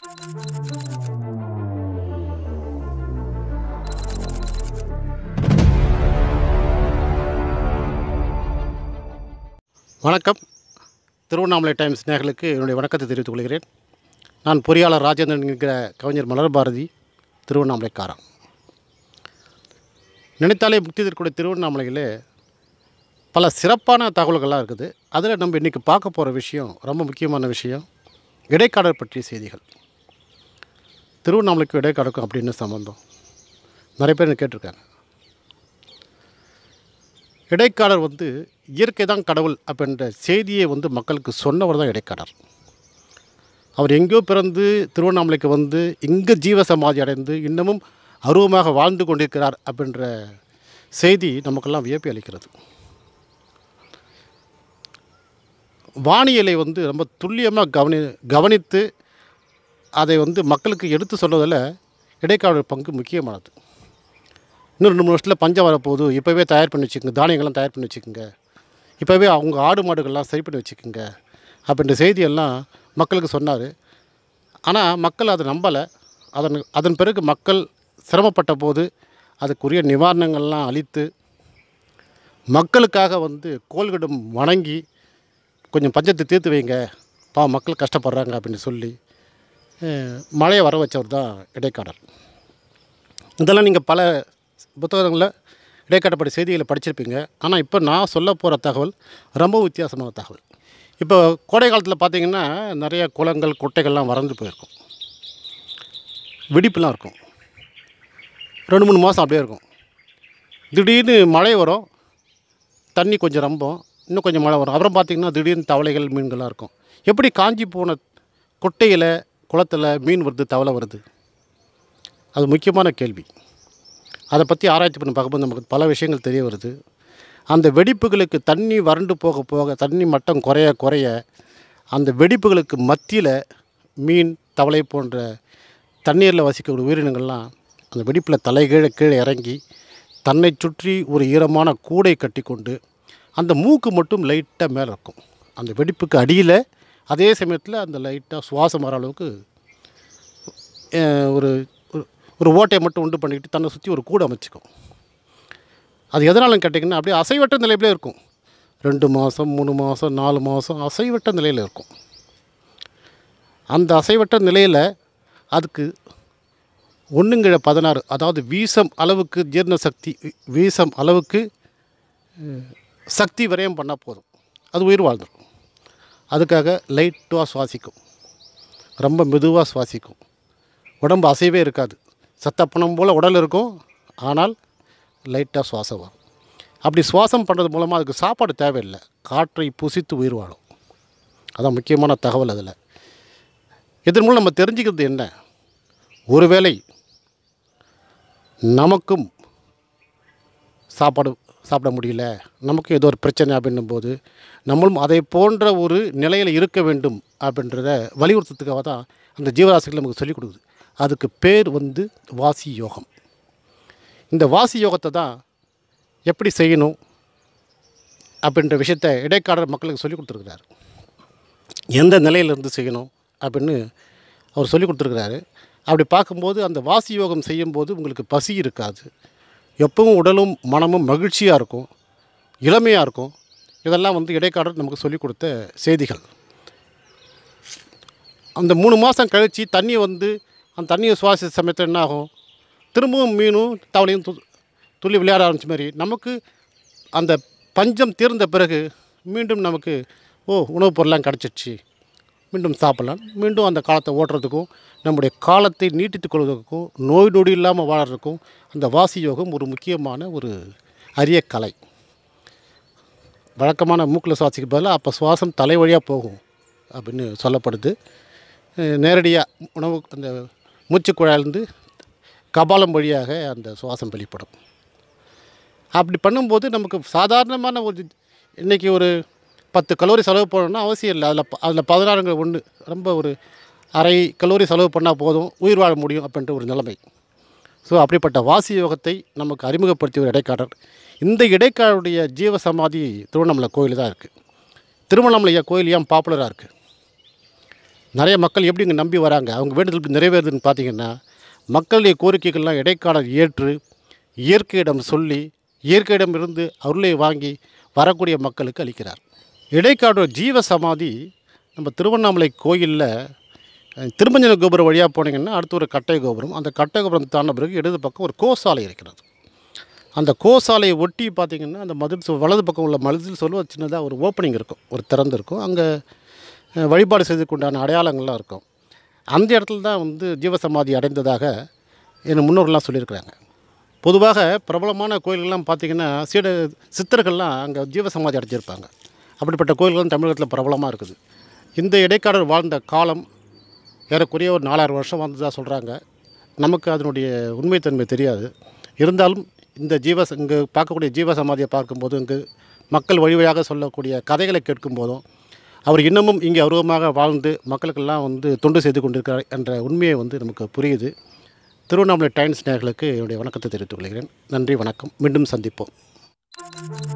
வணக்கம் திருவண்ணாமலை டைம்ஸ் நேர்களுக்கு என்னுடைய வணக்கத்தை தெரிவித்துக் கொள்கிறேன் நான் பொறியாளர் ராஜேந்திரன் என்கிற கவிஞர் மலர் பாரதி திருவண்ணாமலைக்காரன் நினைத்தாலே முக்தி தரக்கூடிய திருவண்ணாமலையில் பல சிறப்பான தகவல்கள்லாம் இருக்குது அதில் நம்ம இன்றைக்கி பார்க்க போகிற விஷயம் ரொம்ப முக்கியமான விஷயம் இடைக்காடல் பற்றிய செய்திகள் திருவண்ணாமலைக்கும் இடைக்காடலுக்கும் அப்படின்னு சம்மந்தம் நிறைய பேர் என்ன கேட்டிருக்காங்க இடைக்காடர் வந்து இயற்கை தான் கடவுள் அப்படின்ற செய்தியை வந்து மக்களுக்கு சொன்னவர் தான் இடைக்காடர் அவர் எங்கேயோ பிறந்து திருவண்ணாமலைக்கு வந்து இங்கே ஜீவ சமாதி அடைந்து இன்னமும் அருவமாக வாழ்ந்து கொண்டிருக்கிறார் அப்படின்ற செய்தி நமக்கெல்லாம் வியப்பை அளிக்கிறது வானியலை வந்து ரொம்ப துல்லியமாக கவனி கவனித்து அதை வந்து மக்களுக்கு எடுத்து சொல்வதில் இடைக்காடல் பங்கு முக்கியமானது இன்னும் ரெண்டு மூணு வருஷத்தில் பஞ்சம் வரப்போகுது இப்போவே தயார் பண்ணி வச்சுக்கோங்க தானியங்கள்லாம் தயார் பண்ணி வச்சுக்கோங்க இப்போவே அவங்க ஆடு மாடுகள்லாம் சரி பண்ணி வச்சுக்கோங்க அப்படின்ற செய்தியெல்லாம் மக்களுக்கு சொன்னார் ஆனால் மக்கள் அதை நம்பலை அதன் அதன் பிறகு மக்கள் சிரமப்பட்ட போது அதுக்குரிய நிவாரணங்கள்லாம் அளித்து மக்களுக்காக வந்து கோள்கிடம் வணங்கி கொஞ்சம் பஞ்சத்தை தீர்த்து வைங்க பா மக்கள் கஷ்டப்படுறாங்க அப்படின்னு சொல்லி அஹ், மழையை வர வச்சவர் தான் இடைக்காடர் இதெல்லாம் நீங்கள் பல புத்தகங்களில் இடைக்காட்டப்பட்ட செய்திகளை படிச்சிருப்பீங்க ஆனால் இப்போ நான் சொல்ல போகிற தகவல் ரொம்ப வித்தியாசமான தகவல் இப்போ கோடை காலத்தில் பார்த்தீங்கன்னா நிறைய குளங்கள் குட்டைகள்லாம் வறண்டு போயிருக்கும் வெடிப்புலாம் இருக்கும் ரெண்டு மூணு மாதம் அப்படியே இருக்கும் திடீர்னு மழை வரும் தண்ணி கொஞ்சம் ரொம்பம் இன்னும் கொஞ்சம் மழை வரும் அப்புறம் பார்த்திங்கன்னா திடீர்னு தவளைகள் மீன்கள்லாம் இருக்கும் எப்படி காஞ்சி போன குட்டையில் குளத்தில் மீன் வருது தவளை வருது அது முக்கியமான கேள்வி அதை பற்றி ஆராய்ச்சி பண்ணி பார்க்கும்போது நமக்கு பல விஷயங்கள் தெரிய வருது அந்த வெடிப்புகளுக்கு தண்ணி வறண்டு போக போக தண்ணி மட்டம் குறைய குறைய அந்த வெடிப்புகளுக்கு மத்தியில் மீன் தவளை போன்ற தண்ணீரில் வசிக்கக்கூடிய உயிரினங்கள்லாம் அந்த வெடிப்பில் தலைகீழே கீழே இறங்கி தன்னை சுற்றி ஒரு ஈரமான கூடை கட்டிக்கொண்டு அந்த மூக்கு மட்டும் லைட்டாக மேலே இருக்கும் அந்த வெடிப்புக்கு அடியில் அதே சமயத்தில் அந்த லைட்டாக சுவாசம் வர அளவுக்கு அஹ், ஒரு ஒரு- ஒரு ஓட்டையை மட்டும் உண்டு பண்ணிக்கிட்டு தன்னை சுற்றி ஒரு கூடு அமைச்சிக்கும் அது எதனாலும் கேட்டிங்கன்னா அப்படியே அசைவற்ற நிலையிலே இருக்கும் ரெண்டு மாதம் மூணு மாதம் நாலு மாதம் அசைவற்ற நிலையில் இருக்கும் அந்த அசைவற்ற நிலையில் அதுக்கு ஒன்றுங்கிழ பதினாறு அதாவது வீசம் அளவுக்கு ஜீரண சக்தி வீசம் அளவுக்கு அஹ், சக்தி விரயம் பண்ணால் போதும் அது உயிர் வாழ்ந்துடும் அதுக்காக லைட்டாக சுவாசிக்கும் ரொம்ப மெதுவாக சுவாசிக்கும் உடம்பு அசைவே இருக்காது சத்தப்பணம் போல் உடல் இருக்கும் ஆனால் லைட்டாக சுவாசம் வரும் அப்படி சுவாசம் பண்ணுறது மூலமாக அதுக்கு சாப்பாடு தேவையில்லை காற்றை புசித்து உயிர் வாழும் அதான் முக்கியமான தகவல் அதில் இதன் மூலம் நம்ம தெரிஞ்சுக்கிறது என்ன ஒருவேளை நமக்கும் சாப்பாடு சாப்பிட முடியல நமக்கு ஏதோ ஒரு பிரச்சனை அப்படின்னும் போது நம்மளும் அதை போன்ற ஒரு நிலையில் இருக்க வேண்டும் அப்படின்றத வலியுறுத்தத்துக்காக தான் அந்த ஜீவராசிகள் நமக்கு சொல்லிக் கொடுக்குது அதுக்கு பேர் வந்து வாசி யோகம் இந்த வாசி யோகத்தை தான் எப்படி செய்யணும் அப்படின்ற விஷயத்த இடைக்காடர் மக்களுக்கு சொல்லிக் கொடுத்துருக்கிறாரு எந்த நிலையிலிருந்து செய்யணும் அப்படின்னு அவர் சொல்லி கொடுத்துருக்கிறாரு அப்படி பார்க்கும்போது அந்த வாசி யோகம் செய்யும்போது உங்களுக்கு பசி இருக்காது எப்பவும் உடலும் மனமும் மகிழ்ச்சியாக இருக்கும் இளமையாக இருக்கும் இதெல்லாம் வந்து இடைக்காடர் நமக்கு சொல்லிக் கொடுத்த செய்திகள் அந்த மூணு மாதம் கழித்து தண்ணி வந்து அந்த தண்ணியை சுவாசித்த சமயத்தில் என்ன ஆகும் திரும்பவும் மீனும் தவளையும் து துள்ளி விளையாட ஆரம்பிச்ச மாதிரி நமக்கு அந்த பஞ்சம் தீர்ந்த பிறகு மீண்டும் நமக்கு ஓ உணவுப் பொருள்லாம் கிடச்சிருச்சு மீண்டும் சாப்பிட்லாம் மீண்டும் அந்த காலத்தை ஓட்டுறதுக்கும் நம்முடைய காலத்தை நீட்டித்துக் கொள்வதற்கும் நோய் நொடி இல்லாமல் வாழறதுக்கும் அந்த வாசி யோகம் ஒரு முக்கியமான ஒரு அரிய கலை வழக்கமான மூக்கில் சுவாசிக்க பதிலாக அப்போ சுவாசம் தலை வழியாக போகும் அப்படின்னு சொல்லப்படுது நேரடியாக உணவு அந்த மூச்சுக்குழாயிலேருந்து கபாலம் வழியாக அந்த சுவாசம் வெளிப்படும் அப்படி பண்ணும்போது நமக்கு சாதாரணமான ஒரு இன்றைக்கி ஒரு பத்து கலோரி செலவு பண்ணணும்னா அவசியம் இல்லை அதில் அதில் பதினாறுங்கிற ஒன்று ரொம்ப ஒரு அரை கலோரி செலவு பண்ணால் போதும் உயிர் வாழ முடியும் அப்படின்ற ஒரு நிலைமை ஸோ அப்படிப்பட்ட வாசி யோகத்தை நமக்கு அறிமுகப்படுத்திய ஒரு இடைக்காடர் இந்த இடைக்காடுடைய ஜீவ சமாதி திருவண்ணாமலை கோயில் தான் இருக்குது திருவண்ணாமலை கோயில் ஏன் பாப்புலராக இருக்குது நிறைய மக்கள் எப்படி இங்கே நம்பி வராங்க அவங்க வேண்டுதல் எப்படி நிறைவேறுதுன்னு பார்த்தீங்கன்னா மக்களுடைய கோரிக்கைகள்லாம் இடைக்காலர் ஏற்று இயற்கையிடம் சொல்லி இயற்கையிடம் இருந்து அருளை வாங்கி வரக்கூடிய மக்களுக்கு அளிக்கிறார் இடைக்காடு ஜீவ சமாதி நம்ம திருவண்ணாமலை கோயிலில் அஹ், திருமஞ்சன கோபுரம் வழியாக போனீங்கன்னா அடுத்து ஒரு கட்டை கோபுரம் அந்த கட்டை கோபுரம் தாண்டின பிறகு இடது பக்கம் ஒரு கோசாலை இருக்கிறது அந்த கோசாலையை ஒட்டி பார்த்தீங்கன்னா அந்த மதில் சு- வலது பக்கம் உள்ள மதில் சொல்ல ஒரு சின்னதாக ஒரு ஓப்பனிங் இருக்கும் ஒரு திறந்து இருக்கும் அங்கே அஹ், வழிபாடு செய்ததுக்குண்டான அடையாளங்கள்லாம் இருக்கும் அந்த இடத்துல தான் வந்து ஜீவசமாதி அடைந்ததாக என் முன்னோர்கள்லாம் சொல்லியிருக்கிறாங்க பொதுவாக பிரபலமான கோயில்கள்லாம் பார்த்தீங்கன்னா சீட சித்தர்கள்லாம் அங்கே ஜீவசமாதி அடைஞ்சிருப்பாங்க அப்படிப்பட்ட கோயில்கள் தமிழகத்தில் பிரபலமாக இருக்குது இந்த இடைக்காலர் வாழ்ந்த காலம் ஏறக்குறைய ஒரு நாலாயிரம் வருஷம் வந்ததாக சொல்கிறாங்க நமக்கு அதனுடைய உண்மைத்தன்மை தெரியாது இருந்தாலும் இந்த ஜீவ இங்கே பார்க்கக்கூடிய ஜீவசமாதியை பார்க்கும்போது இங்கு மக்கள் வழி வழியாக சொல்லக்கூடிய கதைகளை கேட்கும்போதும் அவர் இன்னமும் இங்கே அருவமாக வாழ்ந்து மக்களுக்கெல்லாம் வந்து தொண்டு செய்து கொண்டிருக்கிறார் என்ற உண்மையை வந்து நமக்கு புரியுது திருவண்ணாமலை டைம்ஸ் நேயர்களுக்கு என்னுடைய வணக்கத்தை தெரிவித்துக் கொள்கிறேன் நன்றி வணக்கம் மீண்டும் சந்திப்போம்